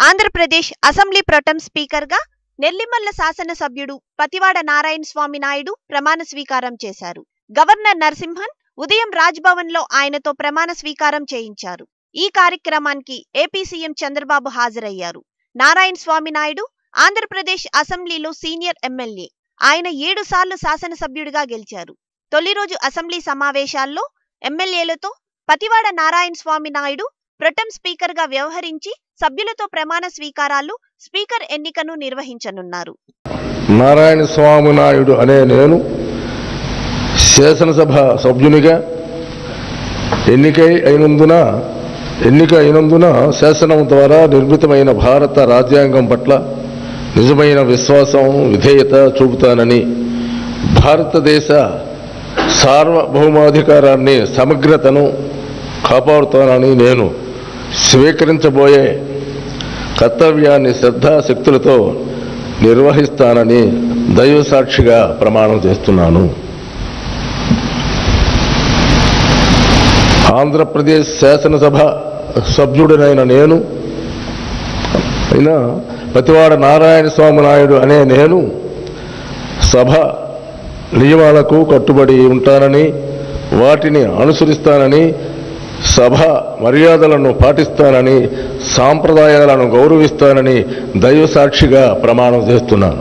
Andhra Pradesh assembly pro tem స్పీకర్గా నెల్లిమల్ల శాసనసభ్యుడు పతివాడ నారాయణ స్వామి నాయుడు ప్రమాణ స్వీకారం చేశారు గవర్నర్ నరసింహన్ ఉదయం రాజ్భవన్లో ఆయనతో ప్రమాణ స్వీకారం చేయించారు ఈ కార్యక్రమానికి ఏపీ సీఎం చంద్రబాబు హాజరయ్యారు నారాయణ స్వామి నాయుడు ఆంధ్రప్రదేశ్ అసెంబ్లీలో సీనియర్ ఎమ్మెల్యే ఆయన ఏడు సార్లు శాసనసభ్యుడిగా గెలిచారు తొలి రోజు అసెంబ్లీ సమావేశాల్లో ఎమ్మెల్యేలతో పతివాడ నారాయణ స్వామి నాయుడు ప్రొటెం స్పీకర్గా వ్యవహరించి సభ్యులతో ప్రమాణ స్వీకారాలు స్పీకర్ ఎన్నికను నిర్వహించనున్నారు నారాయణ స్వామి నాయుడు అనే నేను శాసనసభ సభ్యునిగా ఎన్నికై అయినందున ఎన్నిక అయినందున శాసనం ద్వారా నిర్మితమైన భారత రాజ్యాంగం పట్ల నిజమైన విశ్వాసం విధేయత చూపుతానని భారతదేశ సార్వభౌమాధికారాన్ని సమగ్రతను కాపాడుతానని నేను స్వీకరించబోయే కర్తవ్యాన్ని శ్రద్ధాశక్తులతో నిర్వహిస్తానని దైవ సాక్షిగా ప్రమాణం చేస్తున్నాను ఆంధ్రప్రదేశ్ శాసనసభ సభ్యుడినైన నేను అయినా పతివాడ నారాయణ స్వామి నాయుడు అనే నేను సభ నియమాలకు కట్టుబడి ఉంటానని వాటిని అనుసరిస్తానని సభ మర్యాదలను పాటిస్తానని సాంప్రదాయాలను గౌరవిస్తానని దైవ సాక్షిగా ప్రమాణం చేస్తున్నాను